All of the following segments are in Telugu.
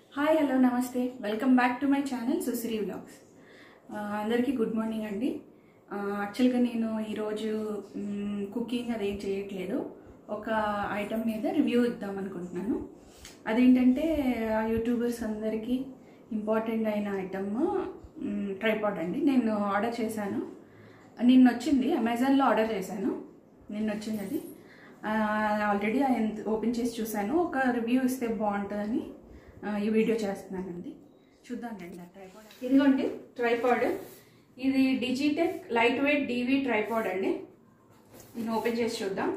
హాయ్ హలో నమస్తే welcome back to my channel Susiri vlogs అందరికీ గుడ్ మార్నింగ్ అండి యాక్చువల్గా నేను ఈరోజు కుకింగ్ అదేం చేయట్లేదు ఒక ఐటమ్ మీద రివ్యూ ఇద్దాం అనుకుంటున్నాను అదేంటంటే ఆ యూట్యూబర్స్ అందరికీ ఇంపార్టెంట్ అయిన ఐటమ్ ట్రైపాడ్ అండి నేను ఆర్డర్ చేశాను నిన్న వచ్చింది అమెజాన్లో ఆర్డర్ చేశాను నిన్న వచ్చింది అది ఆల్రెడీ ఓపెన్ చేసి చూశాను ఒక రివ్యూ ఇస్తే బాగుంటుందని ఆ, ఈ వీడియో చేస్తున్నానండి చూద్దాం రండి ఆ ట్రైపాడ్ ఇదిగోండి ట్రైపాడ్ ఇది Digitek light weight DV tripod అండి దీన్ని ఓపెన్ చేసి చూద్దాం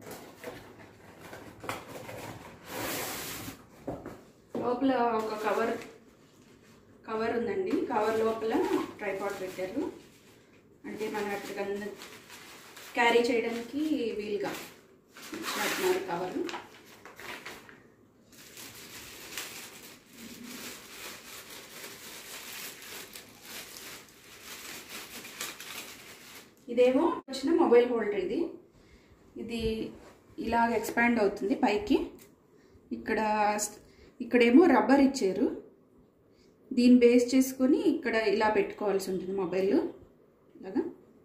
లోపల ఒక కవర్ కవర్ ఉందండి కవర్ లోపల ట్రైపాడ్ పెట్టారు అంటే మనం ఎప్పటికన్నా క్యారీ చేయడానికి వీలుగా ఇచ్చినట్టున్నారు కవర్ ఇదేమో వచ్చిన మొబైల్ హోల్డర్ ఇది ఇది ఇలాగ ఎక్స్పాండ్ అవుతుంది పైకి ఇక్కడ ఇక్కడేమో రబ్బర్ ఇచ్చారు దీన్ని బేస్ చేసుకొని ఇక్కడ ఇలా పెట్టుకోవాల్సి ఉంటుంది మొబైల్ ఇలాగా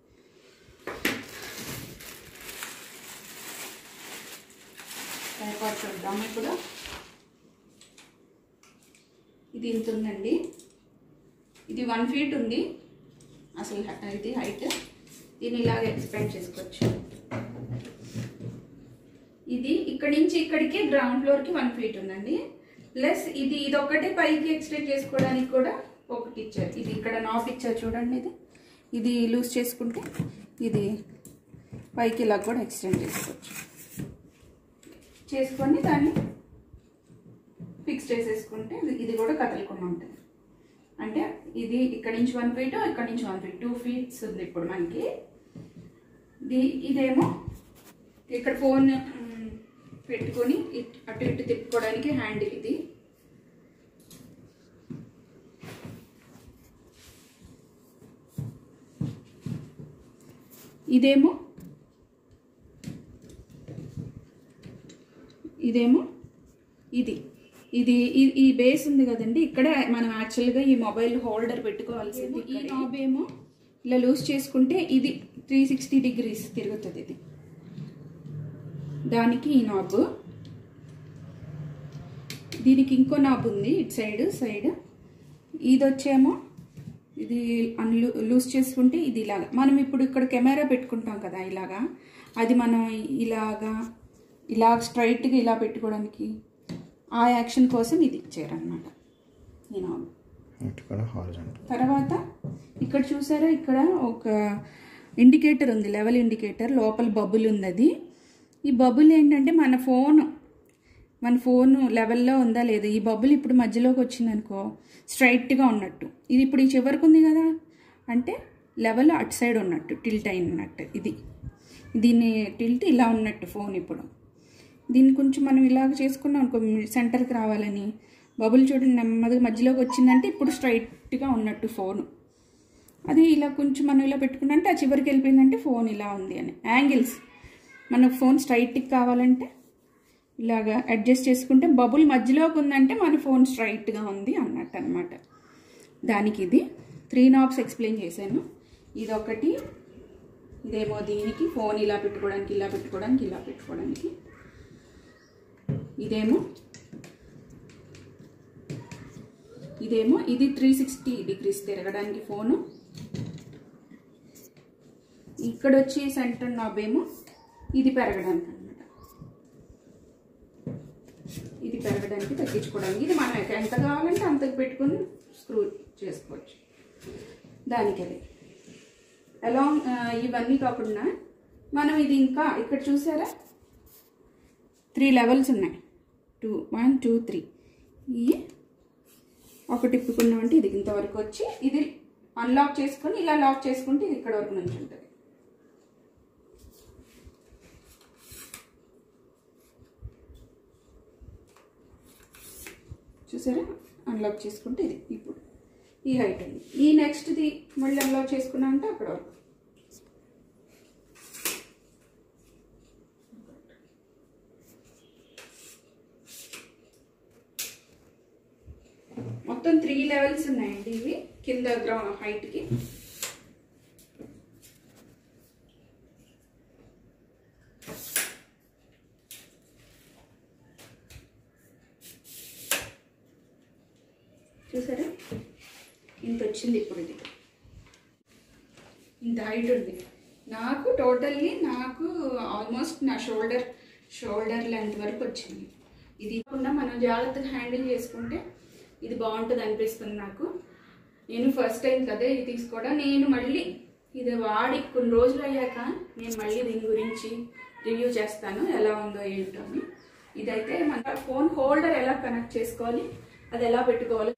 ట్రైపాడ్ చూద్దాము ఇప్పుడు ఇది ఇంత ఉందండి ఇది వన్ ఫీట్ ఉంది అసలు హ- ఇది హైట్ దీన్ని ఇలాగ ఎక్స్పెండ్ చేసుకోవచ్చు ఇది ఇక్కడి నుంచి ఇక్కడికి గ్రౌండ్ ఫ్లోర్కి వన్ ఫీట్ ఉందండి ప్లస్ ఇది ఇది ఒకటే పైకి ఎక్స్టెండ్ చేసుకోవడానికి కూడా ఒకటి ఇచ్చారు ఇది ఇక్కడ నాఫ్ ఇచ్చారు చూడండి ఇది ఇది లూజ్ చేసుకుంటే ఇది పైకి ఇలా కూడా ఎక్స్టెండ్ చేసుకోవచ్చు చేసుకొని దాన్ని ఫిక్స్ చేసేసుకుంటే ఇది- ఇది కూడా కదలకుండా ఉంటుంది అంటే ఇది ఇక్కడ నుంచి వన్ ఫీట్ ఇక్కడ నుంచి వన్ ఫీట్ టూ ఫీట్స్ ఉంది ఇప్పుడు మనకి ఇది ఇదేమో ఇక్కడ ఫోన్ మ్, పెట్టుకొని ఇట్- అటు ఇటు తిప్పుకోవడానికి హ్యాండిల్ ఇది ఇదేమో ఇదేమో ఇది ఇది ఈ- ఈ బేస్ ఉంది కదండి ఇక్కడ మనం యాక్చువల్గా ఈ మొబైల్ హోల్డర్ పెట్టుకోవాల్సింది ఈ నాబ్ ఏమో ఇలా లూజ్ చేసుకుంటే ఇది త్రీ సిక్స్టీ డిగ్రీస్ తిరుగుతుంది ఇది దానికి ఈ నాబ్ దీనికి ఇంకో నాబ్ ఉంది ఇటు సైడ్ సైడ్ ఇది వచ్చేమో ఇది అన్లూ లూజ్ చేసుకుంటే ఇది ఇలాగా మనం ఇప్పుడు ఇక్కడ కెమెరా పెట్టుకుంటాం కదా ఇలాగా అది మనం ఇలాగా ఇలా స్ట్రైట్గా ఇలా పెట్టుకోవడానికి ఆ యాక్షన్ కోసం ఇది ఇచ్చారనమాట ఈ నాబ్ ఇటు కూడా హారిజాంటల్ తర్వాత ఇక్కడ చూసారా ఇక్కడ ఒక ఇండికేటర్ ఉంది లెవెల్ ఇండికేటర్ లోపల బబుల్ ఉంది అది ఈ బబుల్ ఏంటంటే మన ఫోన్ మన ఫోన్ లెవెల్లో ఉందా లేదా ఈ బబుల్ ఇప్పుడు మధ్యలోకి వచ్చిందనుకో స్ట్రైట్గా ఉన్నట్టు ఇది ఇప్పుడు ఈ చివరికి ఉంది కదా అంటే లెవెల్ అటు సైడ్ ఉన్నట్టు టిల్ట్ అయినట్టు ఇది దీన్ని టిల్ట్ ఇలా ఉన్నట్టు ఫోన్ ఇప్పుడు దీన్ని కొంచెం మనం ఇలాగ చేసుకున్నాం అనుకో సెంటర్కి రావాలని బబుల్ చూడండి నెమ్మదిగా మధ్యలోకి వచ్చిందంటే ఇప్పుడు స్ట్రైట్గా ఉన్నట్టు ఫోన్ అది ఇలా కొంచెం మనం ఇలా పెట్టుకున్నంటే ఆ చివరికి వెళ్ళిపోయిందంటే ఫోన్ ఇలా ఉంది అని యాంగిల్స్ మన ఫోన్ స్ట్రైట్కి కావాలంటే ఇలాగా అడ్జస్ట్ చేసుకుంటే బబుల్ మధ్యలోకి ఉందంటే మన ఫోన్ స్ట్రైట్గా ఉంది అన్నట్టు అనమాట దానికి ఇది త్రీ నాబ్స్ ఎక్స్ప్లెయిన్ చేశాను ఇదొకటి ఇదేమో దీనికి ఫోన్ ఇలా పెట్టుకోవడానికి ఇలా పెట్టుకోవడానికి ఇలా పెట్టుకోవడానికి ఇదేమో ఇదేమో ఇది త్రీ సిక్స్టీ డిగ్రీస్ తిరగడానికి ఫోను ఇక్కడ వచ్చి సెంటర్ నాబ్ ఏమో ఇది పెరగడానికి అనమాట ఇది పెరగడానికి తగ్గించుకోవడానికి ఇది మనం ఎంత కావాలంటే అంతకు పెట్టుకొని స్క్రూ చేసుకోవచ్చు దానికి అది అలాంగ్ ఇవన్నీ కాకుండా మనం ఇది ఇంకా ఇక్కడ చూసారా త్రీ లెవెల్స్ ఉన్నాయి టూ వన్ టూ త్రీ ఈ ఒకటి ఇప్పుకున్నామంటే ఇది ఇంతవరకు వచ్చి ఇది అన్లాక్ చేసుకొని ఇలా లాక్ చేసుకుంటే ఇది ఇక్కడ వరకు నుంచి ఉంటుంది చూసారా అన్లాక్ చేసుకుంటే ఇది ఇప్పుడు ఈ హైట్ ఉంది ఈ నెక్స్ట్ది మళ్ళీ అన్లాక్ చేసుకున్నామంటే అక్కడ వరకు మొత్తం త్రీ లెవెల్స్ ఉన్నాయండి ఇవి కింద గ్రౌండ్ హైట్కి చూసారా ఇంత వచ్చింది ఇప్పుడు ఇది ఇంత హైట్ ఉంది నాకు టోటల్లీ నాకు ఆల్మోస్ట్ నా షోల్డర్ షోల్డర్ లెంత్ వరకు వచ్చింది ఇది కాకుండా మనం జాగ్రత్తగా హ్యాండిల్ చేసుకుంటే ఇది బాగుంటుంది అనిపిస్తుంది నాకు నేను ఫస్ట్ టైం కదా ఇది తీసుకోవడం నేను మళ్ళీ ఇది వాడి కొన్ని రోజులు అయ్యాక నేను మళ్ళీ దీని గురించి రివ్యూ చేస్తాను ఎలా ఉందో ఏంటో అని ఇదైతే మన ఫోన్ హోల్డర్ ఎలా కనెక్ట్ చేసుకోవాలి అది ఎలా పెట్టుకోవాలి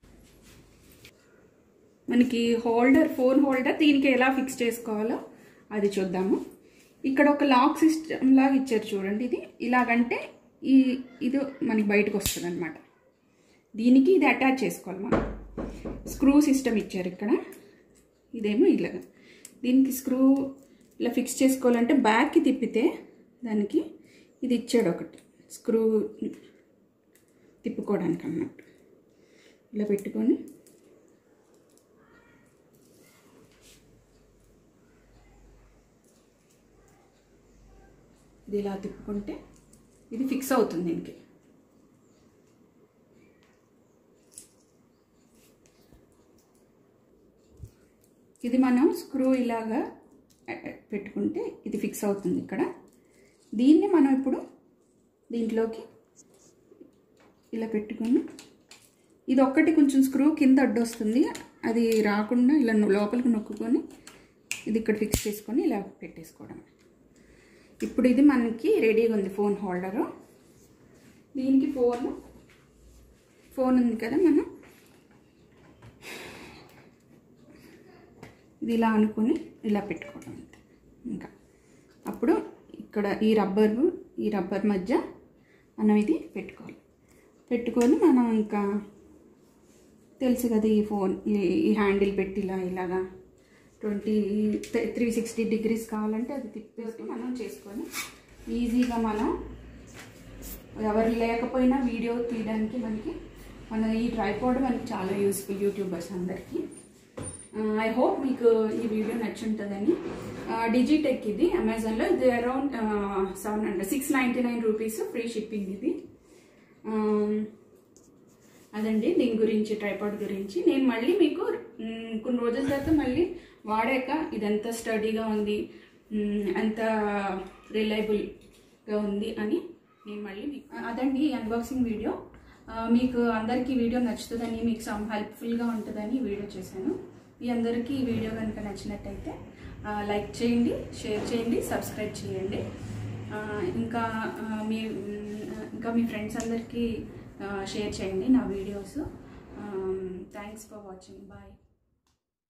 మనకి హోల్డర్ ఫోన్ హోల్డర్ దీనికి ఎలా ఫిక్స్ చేసుకోవాలో అది చూద్దాము ఇక్కడ ఒక లాక్ సిస్టమ్ లాగా ఇచ్చారు చూడండి ఇది ఇలాగంటే ఈ ఇది మనకి బయటకు వస్తుంది అనమాట దీనికి ఇది అటాచ్ చేసుకోవాలి మనం స్క్రూ సిస్టమ్ ఇచ్చారు ఇక్కడ ఇదేమో ఇలాగ దీనికి స్క్రూ ఇలా ఫిక్స్ చేసుకోవాలంటే బ్యాక్కి తిప్పితే దానికి ఇది ఇచ్చాడు ఒకటి స్క్రూ తిప్పుకోవడానికి అన్నట్టు ఇలా పెట్టుకొని ఇది ఇలా తిప్పుకుంటే ఇది ఫిక్స్ అవుతుంది దీనికి ఇది మనం స్క్రూ ఇలాగా పెట్టుకుంటే ఇది ఫిక్స్ అవుతుంది ఇక్కడ దీన్ని మనం ఇప్పుడు దీంట్లోకి ఇలా పెట్టుకొని ఇది ఒక్కటి కొంచెం స్క్రూ కింద అడ్డొస్తుంది అది రాకుండా ఇలా లోపలికి నొక్కుకొని ఇది ఇక్కడ ఫిక్స్ చేసుకొని ఇలా పెట్టేసుకోవడం ఇప్పుడు ఇది మనకి రెడీగా ఉంది ఫోన్ హోల్డరు దీనికి ఫోన్ ఫోన్ ఉంది కదా మనం ఇది ఇలా అనుకుని ఇలా పెట్టుకోవడం అంతే ఇంకా అప్పుడు ఇక్కడ ఈ రబ్బర్ ఈ రబ్బర్ మధ్య మనం ఇది పెట్టుకోవాలి పెట్టుకొని మనం ఇంకా తెలుసు కదా ఈ ఫోన్ ఈ హ్యాండిల్ పెట్టి ఇలా ఇలాగా ట్వంటీ త్రీ సిక్స్టీ డిగ్రీస్ కావాలంటే అది తిప్పేసి మనం చేసుకొని ఈజీగా మనం ఎవరు లేకపోయినా వీడియో తీయడానికి మనకి మన ఈ ట్రైపాడ్ మనకి చాలా యూస్ఫుల్ యూట్యూబర్స్ అందరికీ ఐ హోప్ మీకు ఈ వీడియో నచ్చుంటుందని డిజిటెక్ ఇది అమెజాన్లో ఇది around seven hundred six ninety nine rupees free shipping ఇది అదండి దీని గురించి ట్రైపాడ్ గురించి నేను మళ్ళీ మీకు మ్, కొన్ని రోజుల తర్వాత మళ్ళీ వాడాక ఇదంతా స్టడీగా ఉంది మ్, ఎంత రిలయబుల్గా ఉంది అని నేను మళ్ళీ మీకు అదండి అన్బాక్సింగ్ వీడియో ఆ, మీకు అందరికీ వీడియో నచ్చుతుందని మీకు సమ్ హెల్ప్ఫుల్గా ఉంటుందని ఈ వీడియో చేశాను మీ అందరికీ ఈ వీడియో కనుక నచ్చినట్టయితే ఆ, లైక్ చేయండి షేర్ చేయండి సబ్స్క్రైబ్ చేయండి ఆ, ఇంకా ఆ, మీ మ్, ఇంకా మీ ఫ్రెండ్స్ అందరికీ షేర్ చేయండి నా videos thanks for watching bye